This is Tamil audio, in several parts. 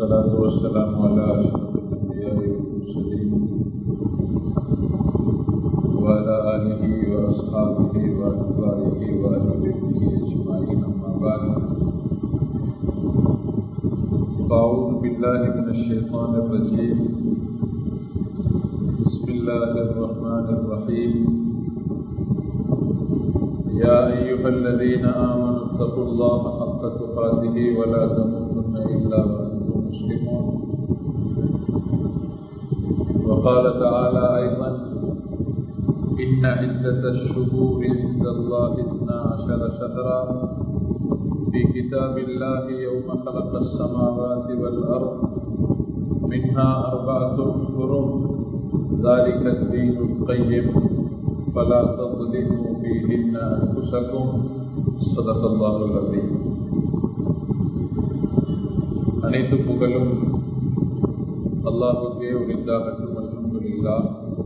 والصلاة والسلام على أشرف الأنبياء والمرسلين وعلى آله وأصحابه وأتباعه وأهل بيته أجمعين أما بعد فأعوذ بالله من الشيطان الرجيم بسم الله الرحمن الرحيم يا أيها الذين آمنوا اتقوا الله حق تقاته ولا تموتن إلا وأنتم مسلمون وقال تعالى أيضا إن عدة الشهور عند الله اثنا عشر شهرا في كتاب الله يوم خلق السماوات والأرض منها أربعة حرم ذلك الدين القيم فلا تظلموا فيهن أنفسكم صدق الله العظيم அனைத்து புகழும் அல்லாஹுக்கே உரித்தாகட்டும் அல்ஹம்துலில்லா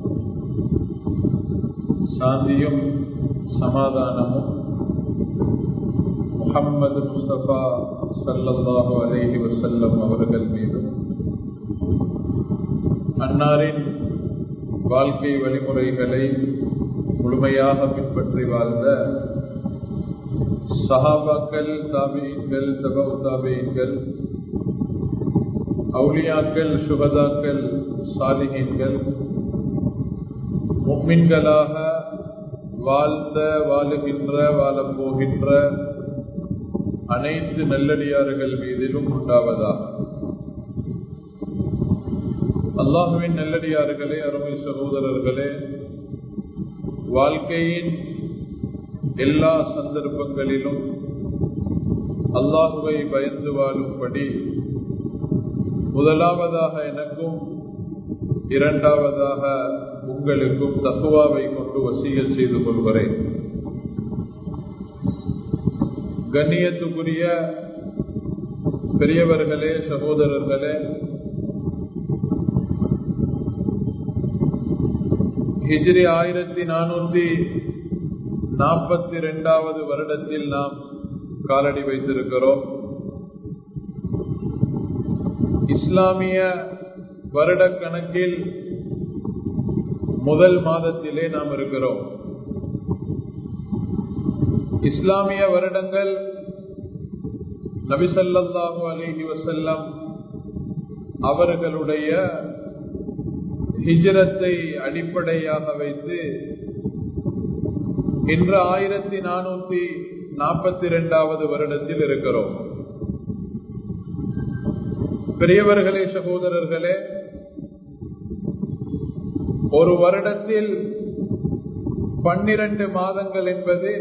சாந்தியும் சமாதானமும் முஹம்மது முஸ்தபா சல்லல்லாஹு அலைஹி வசல்லம் அவர்கள் மீதும் அன்னாரின் வாழ்க்கை வழிமுறைகளை முழுமையாக பின்பற்றி வாழ்ந்த சஹாபாக்கள் தாபியங்கள் தபவு தாபியங்கள் அவுளியாக்கள் சுகதாக்கள் சாலிகங்கள் முக்மின்களாக வாழ்ந்த வாழுகின்ற வாழப்போகின்ற அனைத்து நல்லடியார்கள் மீதிலும் உண்டாவதாக அல்லாஹுவின் நல்லடியார்களே அருமை சகோதரர்களே வாழ்க்கையின் எல்லா சந்தர்ப்பங்களிலும் அல்லாஹுவை பயந்து வாழும்படி முதலாவதாக எனக்கும் இரண்டாவதாக உங்களுக்கும் தக்குவாவை கொண்டு வசியல் செய்து கொள்கிறேன் கண்ணியத்துக்குரிய பெரியவர்களே சகோதரர்களே ஹிஜ்ரி ஆயிரத்தி நானூத்தி நாற்பத்தி இரண்டாவது வருடத்தில் நாம் காலடி வைத்திருக்கிறோம் இஸ்லாமிய வருட கணக்கில் முதல் மாதத்திலே நாம் இருக்கிறோம் இஸ்லாமிய வருடங்கள் நபிசல்லாஹு அலிஹி வசல்லம் அவர்களுடைய ஹிஜரத்தை அடிப்படையாக வைத்து இன்று ஆயிரத்தி நானூத்தி நாற்பத்தி இரண்டாவது வருடத்தில் இருக்கிறோம் பெரியவர்களே சகோதரர்களே ஒரு வருடத்தில் பன்னிரண்டு மாதங்கள் என்பது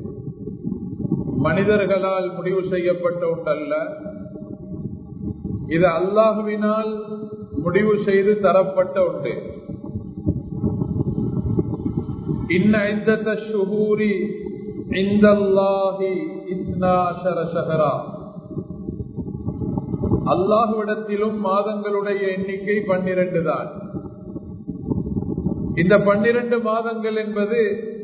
மனிதர்களால் முடிவு செய்யப்பட்ட ஒன்றல்ல இது அல்லாஹுவினால் முடிவு செய்து தரப்பட்ட ஒன்று இன்ன ஐந்தத்த ஷுகூரி இந்தல்லாஹி இத்னாஷர ஷஹரா அல்லாஹுவிடத்திலும் மாதங்களுடைய எண்ணிக்கை பன்னிரண்டு தான் இந்த பன்னிரண்டு மாதங்கள் என்பது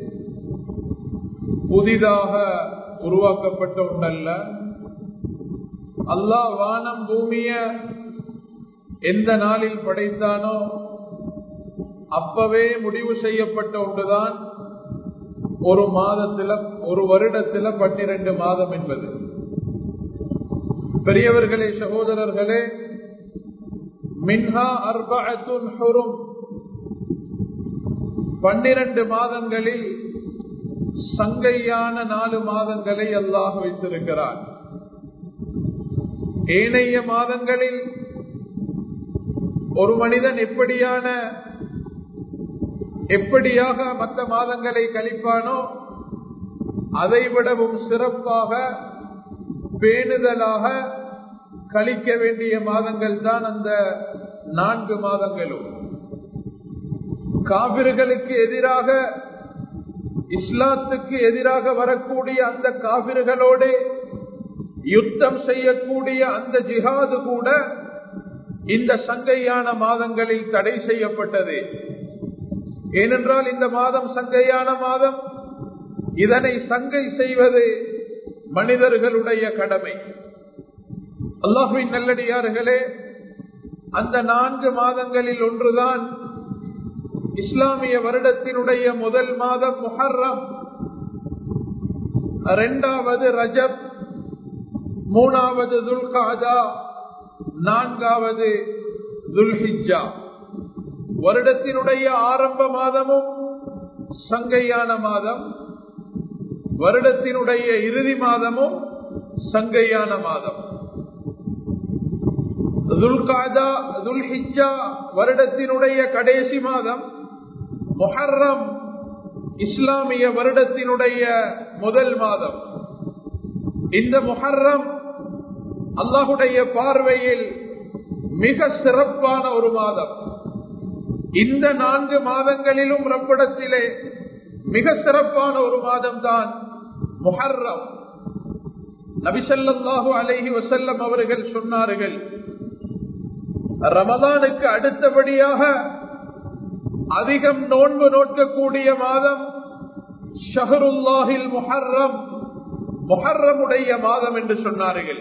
புதிதாக உருவாக்கப்பட்ட ஒன்றல்ல அல்லாஹ் வானம் பூமிய எந்த நாளில் படைத்தானோ அப்பவே முடிவு செய்யப்பட்ட ஒன்றுதான் ஒரு மாதத்துல ஒரு வருடத்துல பன்னிரண்டு மாதம் என்பது பெரியவர்களே சகோதரர்களே மின்ஹா அர்பஅத்துன் ஹுரும் பன்னிரண்டு மாதங்களில் சங்கையான நாலு மாதங்களை அல்லாஹ் வைத்திருக்கிறார் ஏனைய மாதங்களில் ஒரு மனிதன் எப்படியான எப்படியாக மற்ற மாதங்களை கழிப்பானோ அதை விடவும் சிறப்பாக பேணுதலாக கழிக்க வேண்டிய மாதங்கள் தான் அந்த நான்கு மாதங்களும் காவிர்களுக்கு எதிராக இஸ்லாத்துக்கு எதிராக வரக்கூடிய அந்த காவிர்களோடு யுத்தம் செய்யக்கூடிய அந்த ஜிஹாது கூட இந்த சங்கையான மாதங்களில் தடை செய்யப்பட்டது ஏனென்றால் இந்த மாதம் சங்கையான மாதம் இதனை சங்கை செய்வது மனிதர்களுடைய கடமை அல்லாஹுவின் நல்லடியார்களே அந்த நான்கு மாதங்களில் ஒன்றுதான் இஸ்லாமிய வருடத்தினுடைய முதல் மாதம் முஹர்ரம் இரண்டாவது ரஜப் மூணாவது துல்காதா நான்காவது துல்ஹிஜா வருடத்தினுடைய ஆரம்ப மாதமும் சங்கையான மாதம் வருடத்தினுடைய இறுதி மாதமும் சங்கையான மாதம் துல்காதா துல்ஹிஜா வருடத்தினுடைய கடைசி மாதம் முஹர்ரம் இஸ்லாமிய வருடத்தினுடைய முதல் மாதம் இந்த முஹர்ரம் அல்லாஹுடைய பார்வையில் மிக சிறப்பான ஒரு மாதம் இந்த நான்கு மாதங்களிலும் ரப்பிடத்திலே மிக சிறப்பான ஒரு மாதம் தான் முஹர்ரம் நபிசல்லாஹு அலைஹி வசல்லம் அவர்கள் சொன்னார்கள் ரமதானுக்கு அடுத்தபடியாக அதிகம் நோன்பு நோக்கக்கூடிய மாதம் ஷஹருல்லாஹில் முஹர்ரம் முஹர்ரமுடைய மாதம் என்று சொன்னார்கள்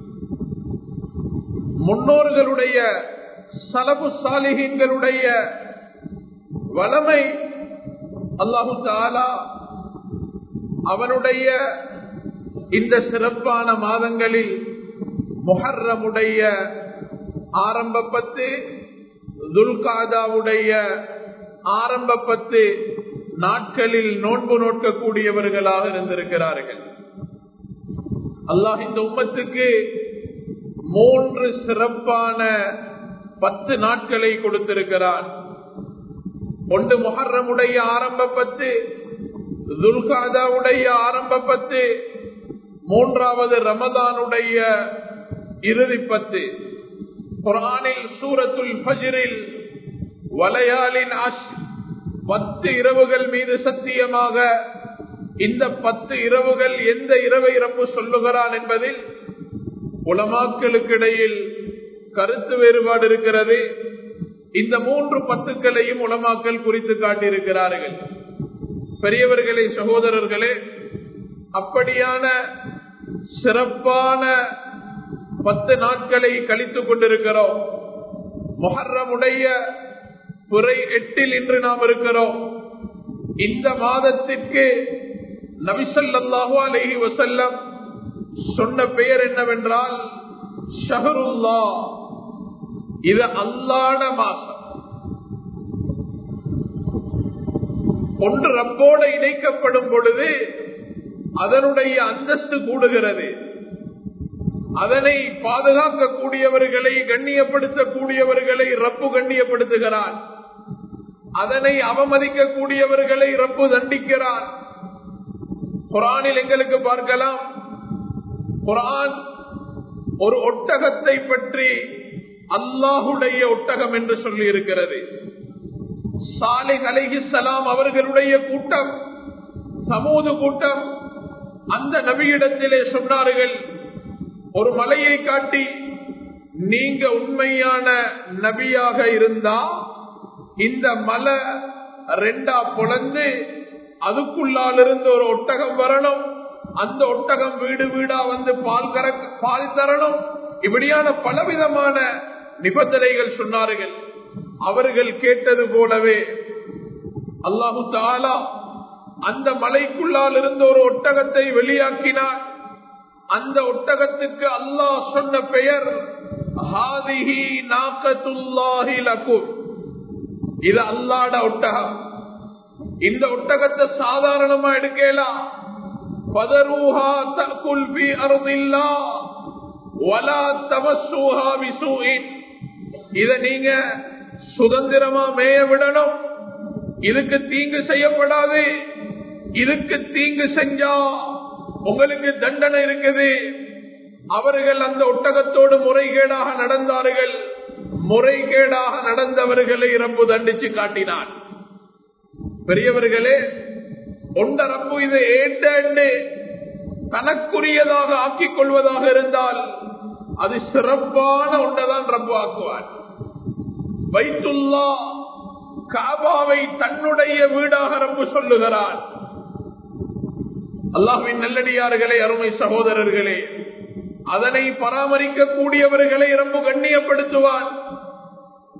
முன்னோர்களுடைய சலபு சாலிகின்களுடைய வளமை அல்லாஹு தாலா அவனுடைய இந்த சிறப்பான மாதங்களில் முஹர்ரமுடைய ஆரம்ப பத்து துல்காதாவுடைய ஆரம்ப பத்து நாட்களில் நோன்பு நோக்கக்கூடியவர்களாக இருந்திருக்கிறார்கள் அல்லாஹ் இந்த உம்மத்துக்கு மூன்று சிறப்பான பத்து நாட்களை கொடுத்திருக்கிறார் ஒன்று முஹர்ரமுடைய ஆரம்ப பத்து துல்காதாவுடைய ஆரம்ப பத்து மூன்றாவது ரமதானுடைய இறுதி பத்து குரானில் சூரத்துல் ஃபஜ்ரில் வலையாலின் அஷ் பத்து இரவுகள் மீது சத்தியமாக இந்த பத்து இரவுகள் எந்த இரவை ரப்பு சொல்லுகிறான் என்பதில் உலமாக்களுக்கு இடையில் கருத்து வேறுபாடு இருக்கிறது இந்த மூன்று பத்துக்களையும் உலமாக்கல் குறித்து காட்டியிருக்கிறார்கள் பெரியவர்களே சகோதரர்களே அப்படியான சிறப்பான பத்து நாட்களை கழித்துக் கொண்டிருக்கிறோம் மொஹர்ரமுடைய புறை எட்டில் இன்று நாம் இருக்கிறோம் இந்த மாதத்திற்கு நபிசல்லாஹு அலஹி வசல்லம் சொன்ன பெயர் என்னவென்றால் ஷஹருல்லா இது அல்லாட மாசம் ஒன்று ரப்போட இணைக்கப்படும் பொழுது அதனுடைய அந்தஸ்து கூடுகிறது அதனை பாதுகாக்கக்கூடியவர்களை கண்ணியப்படுத்தக்கூடியவர்களை ரப்பு கண்ணியப்படுத்துகிறான் அதனை அவமதிக்கக்கூடியவர்களை ரப்பு தண்டிக்கிறான் குரானில் எங்களுக்கு பார்க்கலாம் குரான் ஒரு ஒட்டகத்தை பற்றி அல்லாஹுடைய ஒட்டகம் என்று சொல்லி இருக்கிறது சாலிக் அலைஹிசலாம் அவர்களுடைய கூட்டம் சமூக கூட்டம் அந்த நபியிடத்திலே சொன்னார்கள் ஒரு மலையை காட்டி நீங்க உண்மையான நபியாக இருந்தா இந்த மலை ரெண்டா பொழந்து அதுக்குள்ளால் இருந்து ஒரு ஒட்டகம் வரணும் அந்த ஒட்டகம் வீடு வீடா வந்து பால் கற பால் தரணும் இப்படியான பலவிதமான நிபந்தனைகள் சொன்னார்கள் அவர்கள் கேட்டது போலவே அல்லாஹு தாலா அந்த மலைக்குள்ளால் இருந்து ஒரு ஒட்டகத்தை வெளியாக்கினார் அந்த ஒட்டகத்துக்கு அல்லாஹ் சொன்ன பெயர் ஹாதிஹி நாக்கத்துல்லாஹி லக்கும் இது அல்லாட ஒட்டகம் இந்த ஒட்டகத்தை சாதாரணமா எடுக்கலாம் பதரூஹா தகுல் பி அருதில்லா வலா தமசூஹா விசூஇன் இத நீங்க சுதந்திரமா மேய விடணும் இதுக்கு தீங்கு செய்யப்படாது இதுக்கு தீங்கு செஞ்சா உங்களுக்கு தண்டனை இருக்குது அவர்கள் அந்த ஒட்டகத்தோடு முறைகேடாக நடந்தார்கள் முறைகேடாக நடந்தவர்களை ரப்பு தண்டிச்சு காட்டினான் பெரியவர்களே ஒன்ற ரப்பு இது ஏண்டு தனக்குரியதாக ஆக்கிக் கொள்வதாக இருந்தால் அது சிறப்பான ஒன்றைதான் ரப்பு ஆக்குவார் வைத்துல்லா காபாவை தன்னுடைய வீடாக ரப்பு சொல்லுகிறான் அல்லாஹின் நல்லடியார்களே அருமை சகோதரர்களே அதனை பராமரிக்க கூடியவர்களை ரொம்ப கண்ணியப்படுத்துவான்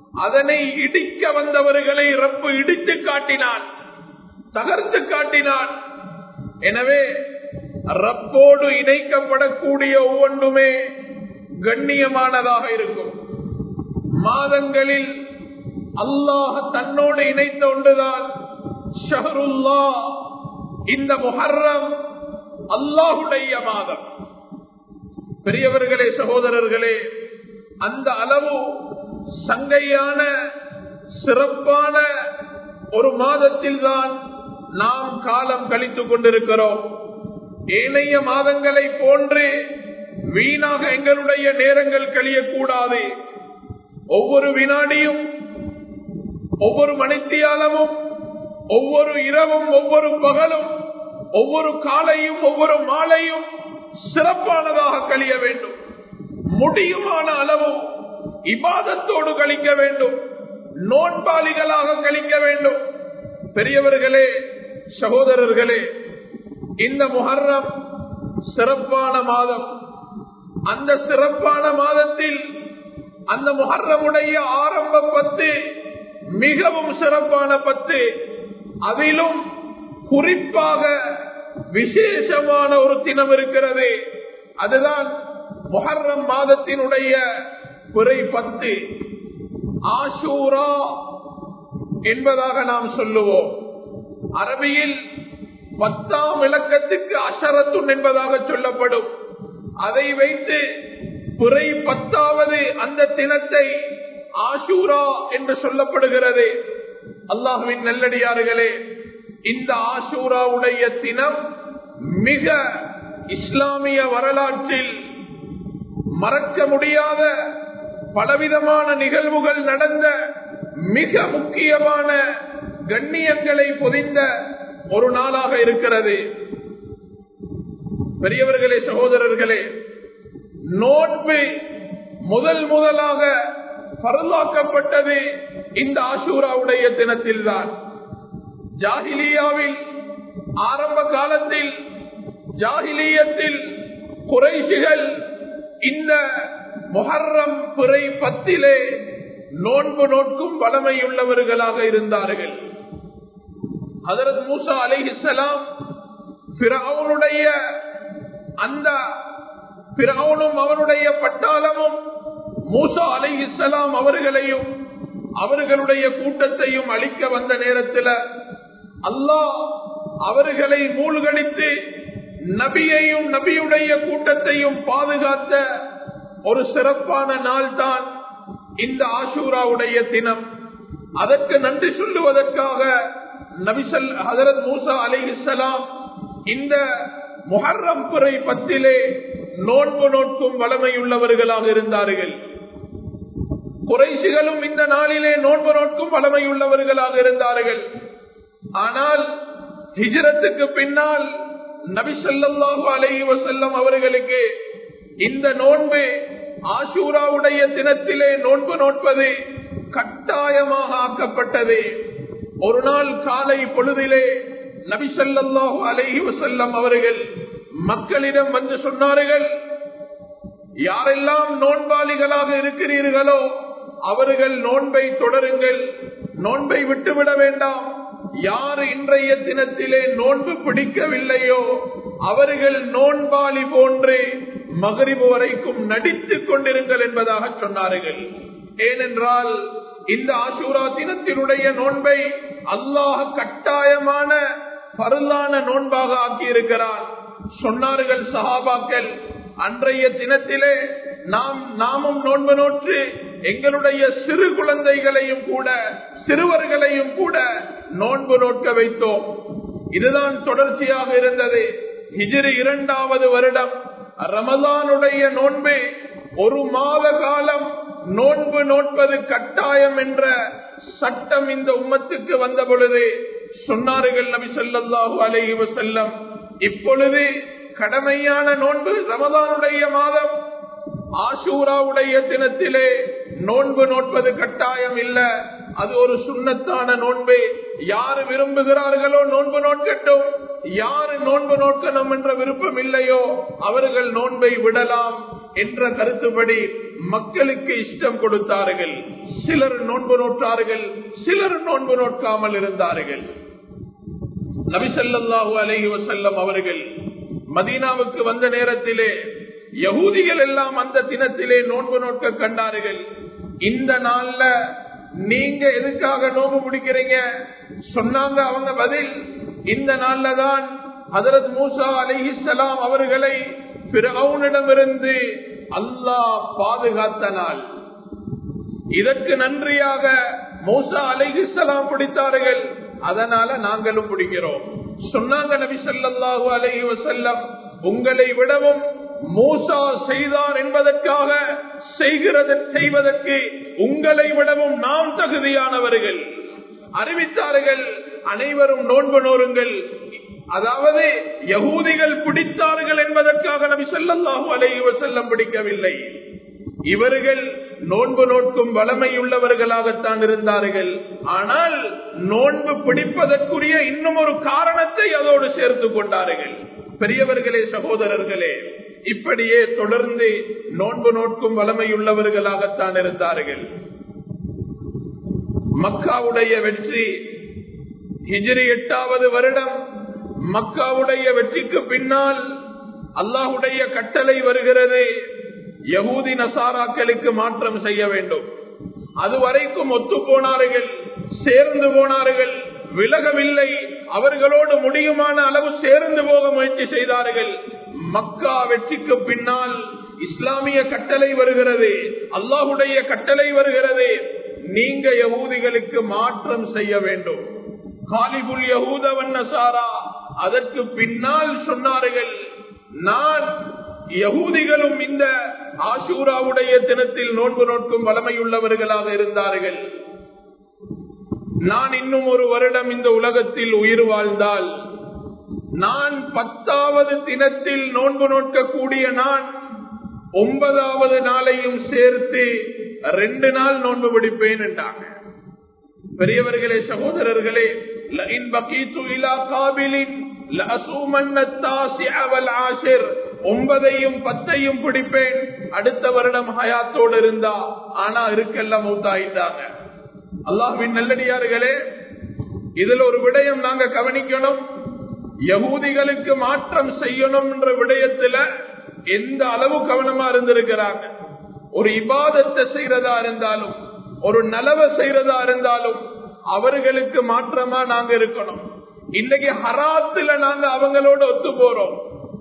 அதனை இடிக்க வந்தவர்களை ரப்பு இடித்து காட்டினான் தகர்த்து காட்டினான் எனவே ரப்போடு இணைக்கப்படக்கூடிய ஒவ்வொன்றுமே கண்ணியமானதாக இருக்கும் மாதங்களில் அல்லாஹ் தன்னோடு இணைத்த ஒன்றுதான் ஷஹருல்லா இந்த முஹர்ரம் அல்லாஹுடைய மாதம் பெரியவர்களே சகோதரர்களே அந்த அளவு சங்கையான சிறப்பான ஒரு மாதத்தில் தான் நாம் காலம் கழித்துக் கொண்டிருக்கிறோம் ஏனைய மாதங்களை போன்று வீணாக எங்களுடைய நேரங்கள் கழியக்கூடாது ஒவ்வொரு வினாடியும் ஒவ்வொரு மணித்தியாலமும் ஒவ்வொரு இரவும் ஒவ்வொரு பகலும் ஒவ்வொரு காலையும் ஒவ்வொரு மாலையும் சிறப்பானதாக கழிய வேண்டும் முடியுமான அளவு இபாதத்தோடு கழிக்க வேண்டும் நோன்பாளிகளாக கழிக்க வேண்டும் பெரியவர்களே சகோதரர்களே இந்த முஹர்ரம் சிறப்பான மாதம் அந்த சிறப்பான மாதத்தில் அந்த முஹர்ரமுடைய ஆரம்ப பத்து மிகவும் சிறப்பான பத்து அதிலும் குறிப்பாக விசேஷமான ஒரு தினம் இருக்கிறது அதுதான் முஹர்ரம் மாதத்தினுடைய குறை பத்து ஆஷூரா என்பதாக நாம் சொல்லுவோம் அரபியில் பத்தாம் இலக்கத்துக்கு அஷரத்துன் என்பதாக சொல்லப்படும் அதை வைத்து குறை பத்தாவது அந்த தினத்தை ஆஷூரா என்று சொல்லப்படுகிறது அல்லாஹுவின் நல்லடியார்களே இந்த ஆஷூராவுடைய தினம் மிக இஸ்லாமிய வரலாற்றில் மறக்க முடியாத பலவிதமான நிகழ்வுகள் நடந்த மிக முக்கியமான கண்ணியங்களை பொதிந்த ஒரு நாளாக இருக்கிறது பெரியவர்களே சகோதரர்களே நோன்பு முதல் முதலாக பரலாக்கப்பட்டது இந்த ஆசூராவுடைய தினத்தில்தான் ஜாகிலியாவில் ஆரம்ப காலத்தில் ஜாகிலியத்தில் குறைசிகள் இந்த மொஹர்ரம் பிறை பத்திலே நோன்பு நோட்கும் வளமையுள்ளவர்களாக இருந்தார்கள் ஹதரத் மூசா அலிஹிசலாம் பிறவுடைய அந்த பிறவுனும் அவருடைய பட்டாளமும் மூசா அலிஹிசலாம் அவர்களையும் அவர்களுடைய கூட்டத்தையும் அழிக்க வந்த நேரத்தில் அல்லாஹ் அவர்களை மூழ்கடித்து நபியையும் நபியுடைய கூட்டத்தையும் பாதுகாத்த ஒரு சிறப்பான நாள் தான் இந்த ஆஷூராவுடைய தினம் அதற்கு நன்றி சொல்லுவதற்காக நபிசல் ஹதரத் மூசா அலிஹிசலாம் இந்த முஹர்ரம் பிறை பத்திலே நோன்பு நோட்கும் வளமையுள்ளவர்களாக இருந்தார்கள் குறைசிகளும் இந்த நாளிலே நோன்பு நோட்கும் வளமையுள்ளவர்களாக இருந்தார்கள் ஆனால் ஹிஜரத்துக்கு பின்னால் நபிசல்லாஹு அலைஹி வசல்லம் அவர்களுக்கு இந்த நோன்பு ஆசூராவுடைய தினத்திலே நோன்பு நோட்பது கட்டாயமாக ஆக்கப்பட்டது ஒரு நாள் காலை பொழுதிலே நபிசல்லாஹு அலைஹி வசல்லம் அவர்கள் மக்களிடம் வந்து சொன்னார்கள் யாரெல்லாம் நோன்பாளிகளாக இருக்கிறீர்களோ அவர்கள் நோன்பை தொடருங்கள் நோன்பை விட்டுவிட வேண்டாம் யார் இன்றைய தினத்திலே நோன்பு பிடிக்கவில்லையோ அவர்கள் நோன்பாளி போன்று மகரிபு வரைக்கும் நடித்துக் கொண்டிருங்கள் என்பதாக சொன்னார்கள் ஏனென்றால் இந்த ஆசூரா தினத்தினுடைய நோன்பை அல்லாஹ் கட்டாயமான பருளான நோன்பாக ஆக்கியிருக்கிறார் சொன்னார்கள் சஹாபாக்கள் அன்றைய தினத்திலே நாம் நாமும் நோன்பு நோற்று எங்களுடைய சிறு குழந்தைகளையும் கூட சிறுவர்களையும் கூட நோன்பு நோட்க வைத்தோம் இதுதான் தொடர்ச்சியாக இருந்தது ஹிஜிரி இரண்டாவது வருடம் ரமதானுடைய நோன்பு ஒரு மாத காலம் நோன்பு நோட்பது கட்டாயம் என்ற சட்டம் இந்த உம்மத்துக்கு வந்த பொழுது சொன்னார்கள் நபி சொல்லாஹு அலைஹி வசல்லம் இப்பொழுது கடமையான நோன்பு ரமதானுடைய மாதம் ஆசூராவுடைய தினத்திலே நோன்பு நோட்பது கட்டாயம் இல்ல அது ஒரு சுண்ணத்தான நோன்பு யாரு விரும்புகிறார்களோ நோன்பு நோட்கட்டும் யாரு நோன்பு நோக்கணும் என்ற விருப்பம் இல்லையோ அவர்கள் நோன்பை விடலாம் என்ற கருத்துப்படி மக்களுக்கு இஷ்டம் கொடுத்தார்கள் சிலர் நோன்பு நோட்டார்கள் சிலர் நோன்பு நோட்காமல் இருந்தார்கள் நபிசல்லாஹு அலஹி வசல்லம் அவர்கள் மதீனாவுக்கு வந்த நேரத்திலே யகூதிகள் எல்லாம் அந்த தினத்திலே நோன்பு நோக்க கண்டார்கள் இந்த நாள்ல நீங்க எதுக்காக நோன்பு முடிக்கிறீங்க சொன்னாங்க அவங்க பதில் இந்த நாள்ல தான் ஹதரத் மூசா அலிஹிசலாம் அவர்களை பிறவுனிடமிருந்து அல்லாஹ் பாதுகாத்த நாள் இதற்கு நன்றியாக மூசா அலிஹிசலாம் பிடித்தார்கள் அதனால நாங்களும் பிடிக்கிறோம் சொன்னாங்க நபி சொல்லாஹு அலஹி வசல்லம் உங்களை விடவும் மூசா செய்தார் என்பதற்காக செய்கிறது செய்வதற்கு உங்களை விடவும் நாம் தகுதியானவர்கள் அறிவித்தார்கள் அனைவரும் நோன்பு நோருங்கள் அதாவது யகூதிகள் பிடித்தார்கள் என்பதற்காக நபி சொல்லல்லாஹு அலைஹி வசல்லம் பிடிக்கவில்லை இவர்கள் நோன்பு நோட்கும் வளமை உள்ளவர்களாகத்தான் இருந்தார்கள் ஆனால் நோன்பு பிடிப்பதற்குரிய இன்னும் ஒரு காரணத்தை அதோடு சேர்த்து கொண்டார்கள் பெரியவர்களே சகோதரர்களே இப்படியே தொடர்ந்து நோன்பு நோட்கும் வளமையுள்ளவர்களாகத்தான் இருந்தார்கள் மக்காவுடைய வெற்றி ஹிஜ்ரி எட்டாவது வருடம் மக்காவுடைய வெற்றிக்கு பின்னால் அல்லாஹுடைய கட்டளை வருகிறது யகூதி நசாராக்களுக்கு மாற்றம் செய்ய வேண்டும் அதுவரைக்கும் ஒத்து போனார்கள் சேர்ந்து போனார்கள் விலகவில்லை அவர்களோடு முடியுமான அளவு சேர்ந்து போக முயற்சி செய்தார்கள் மக்கா வெற்றிக்கு பின்னால் இஸ்லாமிய கட்டளை வருகிறது அல்லாஹுடைய கட்டளை வருகிறது நீங்க யகூதிகளுக்கு மாற்றம் செய்ய வேண்டும் காலிபுல் யகூதவன் நசாரா அதற்கு பின்னால் சொன்னார்கள் நான் யகூதிகளும் இந்த ஆசூராவுடைய தினத்தில் நோன்பு நோட்கும் வளமையுள்ளவர்களாக இருந்தார்கள் நான் இன்னும் ஒரு வருடம் இந்த உலகத்தில் உயிர் வாழ்ந்தால் நான் பத்தாவது தினத்தில் நோன்பு நோக்கக்கூடிய நான் ஒன்பதாவது நாளையும் சேர்த்து ரெண்டு நாள் நோன்பு பிடிப்பேன் என்றாங்க பெரியவர்களே சகோதரர்களே ஒன்பதையும் பத்தையும் பிடிப்பேன் அடுத்த வருடம் ஹயாத்தோடு இருந்தா ஆனா இருக்கெல்லாம் மூத்தாயிட்டாங்க அல்லாஹின் நல்லடியார்களே இதுல ஒரு விடயம் நாங்க கவனிக்கணும் யகூதிகளுக்கு மாற்றம் செய்யணும் என்ற விடயத்துல எந்த அளவு கவனமா இருந்திருக்கிறாங்க ஒரு இபாதத்தை செய்யறதா இருந்தாலும் ஒரு நலவை செய்யறதா இருந்தாலும் அவர்களுக்கு மாற்றமா நாங்க இருக்கணும் இன்னைக்கு ஹராத்துல நாங்க அவங்களோட ஒத்து போறோம்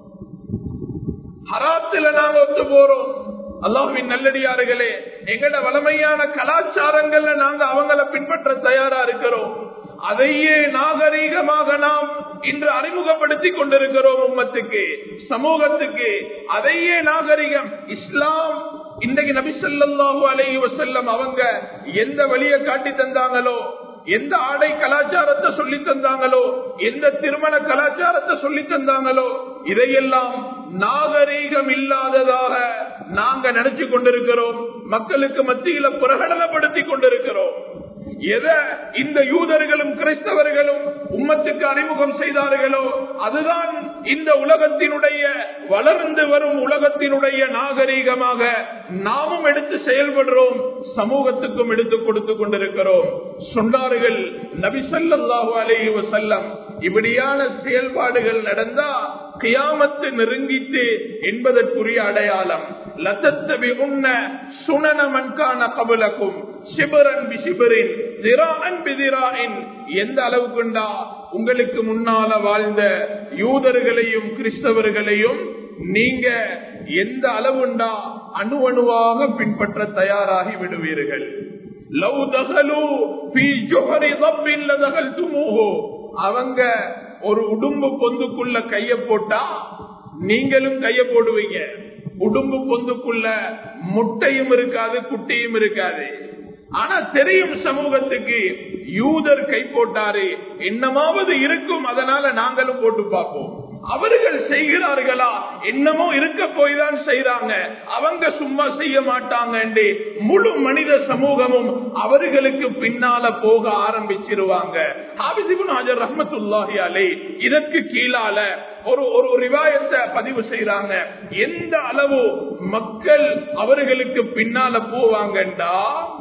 ஹராத்துல நாங்க ஒத்து போறோம் அல்லாஹின் நல்லடியார்களே எங்கட வளமையான கலாச்சாரங்கள்ல நாங்க அவங்கள பின்பற்ற தயாரா இருக்கிறோம் அதையே நாகரீகமாக நாம் இன்று அறிமுகப்படுத்திக் கொண்டிருக்கிறோம் உம்மத்துக்கு சமூகத்துக்கு அதையே நாகரிகம் இஸ்லாம் இன்றைக்கு நபிசல்லாஹு அலைஹி வசல்லம் அவங்க எந்த வழியை காட்டி தந்தாங்களோ எந்த ஆடை கலாச்சாரத்தை சொல்லி தந்தாங்களோ எந்த திருமண கலாச்சாரத்தை சொல்லி தந்தாங்களோ இதையெல்லாம் நாகரீகம் இல்லாததாக நாங்க நினைச்சு கொண்டிருக்கிறோம் மக்களுக்கு மத்தியில பிரகடனப்படுத்தி கொண்டிருக்கிறோம் எதை இந்த யூதர்களும் கிறிஸ்தவர்களும் உம்மத்துக்கு அறிமுகம் செய்தார்களோ அதுதான் இந்த உலகத்தினுடைய வளர்ந்து வரும் உலகத்தினுடைய நாகரீகமாக நாமும் எடுத்து செயல்படுறோம் சமூகத்துக்கும் எடுத்து கொடுத்து கொண்டிருக்கிறோம் சொன்னார்கள் நபிசல்லாஹு அலைஹி வசல்லம் இப்படியான செயல்பாடுகள் நடந்தா கியாமத்து நெருங்கிட்டு என்பதற்குரிய அடையாளம் லத்தத்தவி உன்ன சுனன மண்கான கபலக்கும் சிபரன் பி சிபரின் திரான் பிதிராயின் எந்த அளவுக்குண்டா உங்களுக்கு முன்னால வாழ்ந்த யூதர்களையும் கிறிஸ்தவர்களையும் நீங்க எந்த அளவுண்டா அணு அணுவாக பின்பற்ற தயாராகி விடுவீர்கள் லவ் தகலு பி ஜொஹரி தப்பின் லதகல் துமுஹோ அவங்க ஒரு உடும்பு பொந்துக்குள்ள கைய போட்டா நீங்களும் கைய போடுவீங்க உடும்பு பொந்துக்குள்ள முட்டையும் இருக்காது குட்டியும் இருக்காது ஆனா தெரியும் சமூகத்துக்கு யூதர் கை போட்டாரு என்னமாவது இருக்கும் அதனால நாங்களும் போட்டு பார்ப்போம் அவர்கள் செய்கிறார்களா என்னமோ இருக்க போய் தான் செய்யறாங்க அவங்க சும்மா செய்ய மாட்டாங்க முழு மனித சமூகமும் அவர்களுக்கு பின்னால போக ஆரம்பிச்சிருவாங்க ரஹமத்துல்லாஹி அலை இதற்கு கீழால ஒரு ஒரு ரிவாயத்தை பதிவு செய்யறாங்க எந்த அளவு மக்கள் அவர்களுக்கு பின்னால போவாங்கண்டா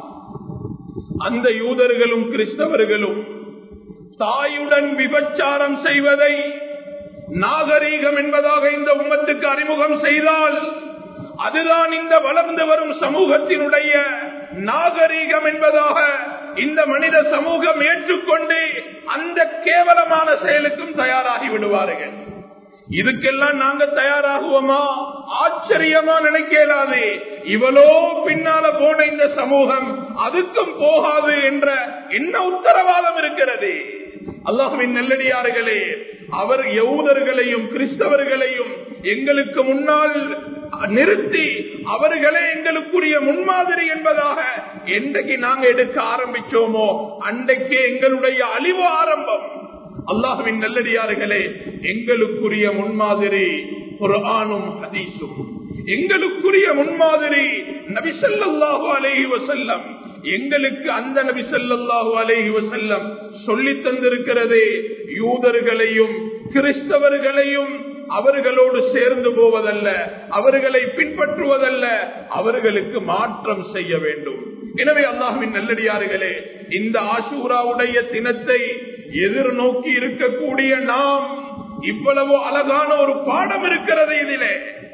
அந்த யூதர்களும் கிறிஸ்தவர்களும் தாயுடன் விபச்சாரம் செய்வதை நாகரீகம் என்பதாக இந்த உம்மத்துக்கு அறிமுகம் செய்தால் அதுதான் இந்த வளர்ந்து வரும் சமூகத்தினுடைய நாகரீகம் என்பதாக இந்த மனித சமூகம் ஏற்றுக்கொண்டு அந்த கேவலமான செயலுக்கும் தயாராகி விடுவார்கள் இதுக்கெல்லாம் நாங்க தயாராகுவோமா ஆச்சரியமா நினைக்கலாது இவளோ பின்னால போன இந்த சமூகம் அதுக்கும் போகாது என்ற என்ன உத்தரவாதம் இருக்கிறது அல்லாஹுவின் நெல்லடியார்களே அவர் யவுதர்களையும் கிறிஸ்தவர்களையும் எங்களுக்கு முன்னால் நிறுத்தி அவர்களே எங்களுக்குரிய முன்மாதிரி என்பதாக என்றைக்கு நாங்க எடுக்க ஆரம்பிச்சோமோ அன்றைக்கே எங்களுடைய அழிவு ஆரம்பம் அல்லாஹுவின் நல்லடியார்களே எங்களுக்குரிய முன்மாதிரி ஒரு ஆணும் ஹதீசும் எங்களுக்குரிய முன்மாதிரி நபிசல்லாஹு அலேஹி வசல்லம் எங்களுக்கு அந்த நபி ஸல்லல்லாஹு அலைஹி வஸல்லம் சொல்லி தந்திருக்கிறதே யூதர்களையும் கிறிஸ்தவர்களையும் அவர்களோடு சேர்ந்து போவதல்ல அவர்களை பின்பற்றுவதல்ல அவர்களுக்கு மாற்றம் செய்ய வேண்டும் எனவே அல்லாஹ்வின் நல்லடியார்களே இந்த ஆஷூராவுடைய தினத்தை எதிர்நோக்கி இருக்கக்கூடிய நாம் இவ்வளவு அழகான ஒரு பாடம் இருக்கிறது இதிலே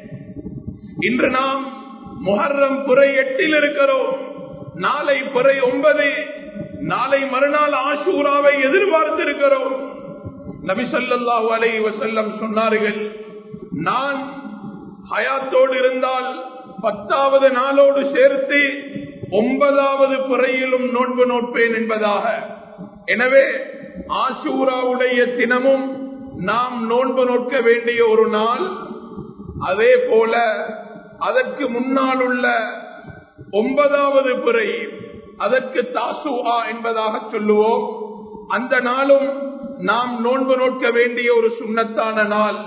இன்று நாம் முஹர்ரம் புறை எட்டில் இருக்கிறோம் நாளை புறை ஒன்பது நாளை மறுநாள் ஆஷூராவை எதிர்பார்த்திருக்கிறோம் நபிசல்லாஹு அலை வசல்லம் சொன்னார்கள் நான் ஹயாத்தோடு இருந்தால் பத்தாவது நாளோடு சேர்த்து ஒன்பதாவது புறையிலும் நோன்பு நோட்பேன் என்பதாக எனவே ஆஷூராவுடைய தினமும் நாம் நோன்பு நோட்க வேண்டிய ஒரு நாள் அதே போல அதற்கு முன்னால் உள்ள ஒன்பதாவது பிறை அதற்கு தாசுஆ என்பதாக சொல்லுவோம் அந்த நாளும் நாம் நோன்பு நோட்க வேண்டிய ஒரு சுண்ணத்தான நாள்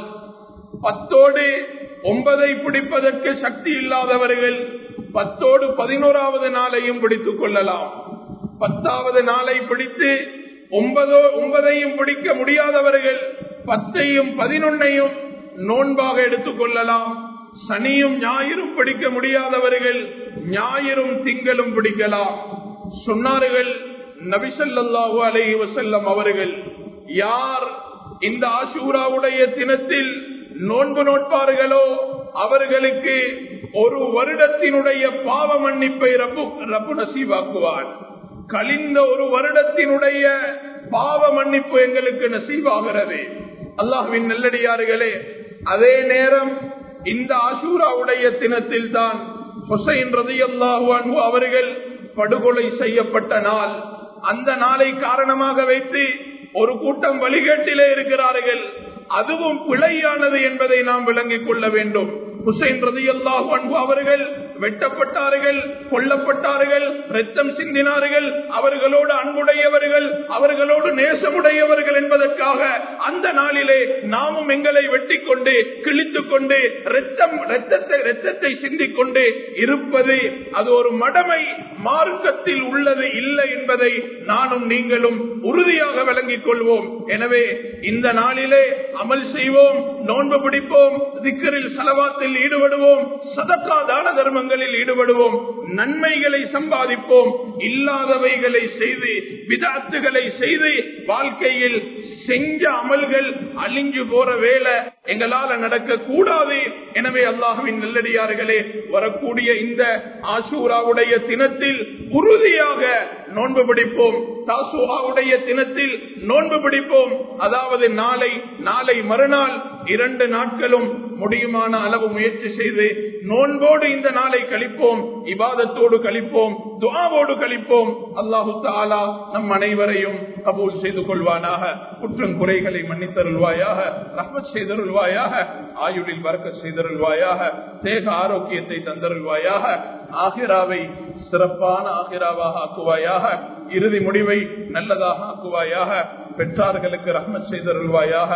பத்தோடு ஒன்பதை பிடிப்பதற்கு சக்தி இல்லாதவர்கள் பத்தோடு பதினோராவது நாளையும் பிடித்துக் கொள்ளலாம் பத்தாவது நாளை பிடித்து ஒன்பதோ ஒன்பதையும் பிடிக்க முடியாதவர்கள் பத்தையும் பதினொன்னையும் நோன்பாக எடுத்துக் கொள்ளலாம் சனியும் ஞாயிறும் பிடிக்க முடியாதவர்கள் ஞாயிறும் திங்களும் பிடிக்கலாம் சொன்னார்கள் நபிசல்லாஹு அலைஹி வசல்லம் அவர்கள் யார் இந்த ஆசூராவுடைய தினத்தில் நோன்பு நோட்பார்களோ அவர்களுக்கு ஒரு வருடத்தினுடைய பாவ மன்னிப்பை ரப்பு ரப்பு நசீவாக்குவார் கழிந்த ஒரு வருடத்தினுடைய பாவ மன்னிப்பு எங்களுக்கு நசீவாகிறது அல்லாஹுவின் நல்லடியார்களே அதே நேரம் இந்த ஆசூராவுடைய தினத்தில் தான் ஹுசைன் ரதி அல்லாஹு அன்பு அவர்கள் படுகொலை செய்யப்பட்ட நாள் அந்த நாளை காரணமாக வைத்து ஒரு கூட்டம் வழிகேட்டிலே இருக்கிறார்கள் அதுவும் பிழையானது என்பதை நாம் விளங்கிக் கொள்ள வேண்டும் ஹுசைன் ரதி அல்லாஹு அன்பு அவர்கள் வெட்டப்பட்டார்கள் கொல்லப்பட்டார்கள் ரத்தம் சிந்தினார்கள் அவர்களோடு அன்புடையவர்கள் அவர்களோடு நேசமுடையவர்கள் என்பதற்காக அந்த நாளிலே நாமும் எங்களை வெட்டி கொண்டு கிழித்துக் கொண்டு ரத்தம் ரத்தத்தை ரத்தத்தை சிந்திக் கொண்டு இருப்பது அது ஒரு மடமை மார்க்கத்தில் உள்ளது இல்லை என்பதை நானும் நீங்களும் உறுதியாக விளங்கிக் கொள்வோம் எனவே இந்த நாளிலே அமல் செய்வோம் நோன்பு பிடிப்போம் திக்கரில் செலவாத்தில் ஈடுபடுவோம் சதக்கா தான தர்மங்களில் ஈடுபடுவோம் நன்மைகளை சம்பாதிப்போம் இல்லாதவைகளை செய்து விதாத்துகளை செய்து வாழ்க்கையில் செஞ்ச அமல்கள் அழிஞ்சு போற வேலை எங்களால நடக்க கூடாது எனவே அல்லாஹுவின் நல்லடியார்களே வரக்கூடிய இந்த ஆசூராவுடைய தினத்தில் உறுதியாக நோன்பு பிடிப்போம் தாசுவாவுடைய தினத்தில் நோன்பு பிடிப்போம் அதாவது நாளை நாளை மறுநாள் இரண்டு நாட்களும் முடியுமான அளவு முயற்சி செய்து நோன்போடு இந்த நாளை கழிப்போம் இபாதத்தோடு கழிப்போம் துவாவோடு கழிப்போம் அல்லாஹு தாலா நம் அனைவரையும் கபூல் செய்து கொள்வானாக குற்றம் குறைகளை மன்னித்தருள்வாயாக ரஹ்மத் செய்தருள்வாயாக ஆயுளில் வரக்க செய்தருள்வாயாக தேக ஆரோக்கியத்தை தந்தருள்வாயாக ஆகிராவை சிறப்பான ஆகிராவாக ஆக்குவாயாக இறுதி முடிவை நல்லதாக ஆக்குவாயாக பெற்றார்களுக்கு ரஹ்மத் செய்தருள்வாயாக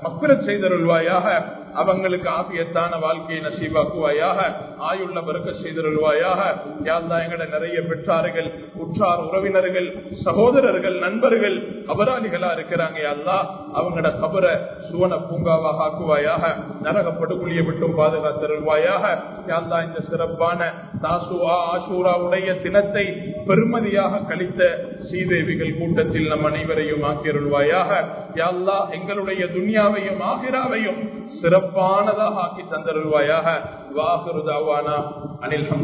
மக்குரச் செய்தருள்வாயாக அவங்களுக்கு ஆபியத்தான வாழ்க்கையை நசீவாக்குவாயாக ஆயுள்ள பருக்க செய்தருள்வாயாக யாழ்லா எங்கட நிறைய பெற்றார்கள் உற்றார் உறவினர்கள் சகோதரர்கள் நண்பர்கள் அபராதிகளா இருக்கிறாங்க யாழ்லா அவங்களோட கபர சுவன பூங்காவாக ஆக்குவாயாக நரகப்படுகொலிய விட்டும் பாதுகாத்தருள்வாயாக யாழ்லா இந்த சிறப்பான தாசுவா ஆசூராவுடைய தினத்தை பெருமதியாக கழித்த சீதேவிகள் கூட்டத்தில் நம் அனைவரையும் ஆக்கியருள்வாயாக யாழ்லா எங்களுடைய துன்யாவையும் ஆகிராவையும் சிறப்பானதாக ஆக்கி தந்தருள்வாயாக வாகுருதாவானா அனில்